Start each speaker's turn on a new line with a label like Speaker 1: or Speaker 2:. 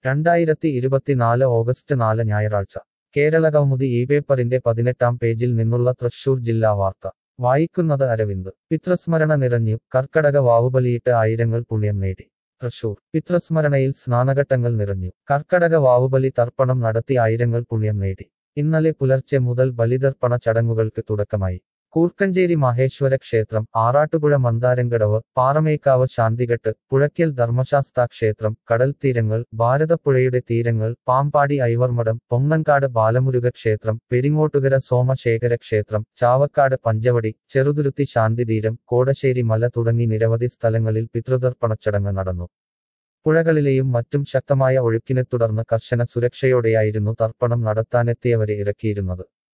Speaker 1: രണ്ടായിരത്തി ഇരുപത്തിനാല് ഓഗസ്റ്റ് നാല് ഞായറാഴ്ച കേരള കൗമുദി ഈ പേപ്പറിന്റെ പതിനെട്ടാം പേജിൽ നിന്നുള്ള തൃശൂർ ജില്ലാ വാർത്ത വായിക്കുന്നത് അരവിന്ദ് പിതൃസ്മരണ നിറഞ്ഞു കർക്കടക വാവുബലിയിട്ട് ആയിരങ്ങൾ പുണ്യം നേടി തൃശൂർ പിതൃസ്മരണയിൽ സ്നാനഘട്ടങ്ങൾ നിറഞ്ഞു കർക്കടക വാവുബലി തർപ്പണം നടത്തി ആയിരങ്ങൾ പുണ്യം നേടി ഇന്നലെ പുലർച്ചെ മുതൽ ബലിതർപ്പണ ചടങ്ങുകൾക്ക് തുടക്കമായി കൂർക്കഞ്ചേരി മഹേശ്വര ക്ഷേത്രം ആറാട്ടുപുഴ മന്ദാരങ്കടവ് പാറമേക്കാവ് ശാന്തിഘട്ട് പുഴയ്ക്കൽ ധർമ്മശാസ്താ ക്ഷേത്രം കടൽത്തീരങ്ങൾ ഭാരതപ്പുഴയുടെ തീരങ്ങൾ പാമ്പാടി ഐവർമഠം പൊങ്ങങ്കാട് ബാലമുരുക ക്ഷേത്രം പെരിങ്ങോട്ടുകര സോമശേഖര ക്ഷേത്രം ചാവക്കാട് പഞ്ചവടി ചെറുതുരുത്തി ശാന്തിതീരം കോടശ്ശേരി മല തുടങ്ങി നിരവധി സ്ഥലങ്ങളിൽ പിതൃതർപ്പണ ചടങ്ങ് നടന്നു പുഴകളിലെയും മറ്റും ശക്തമായ ഒഴുക്കിനെ തുടർന്ന് കർശന സുരക്ഷയോടെയായിരുന്നു തർപ്പണം നടത്താനെത്തിയവരെ ഇറക്കിയിരുന്നത്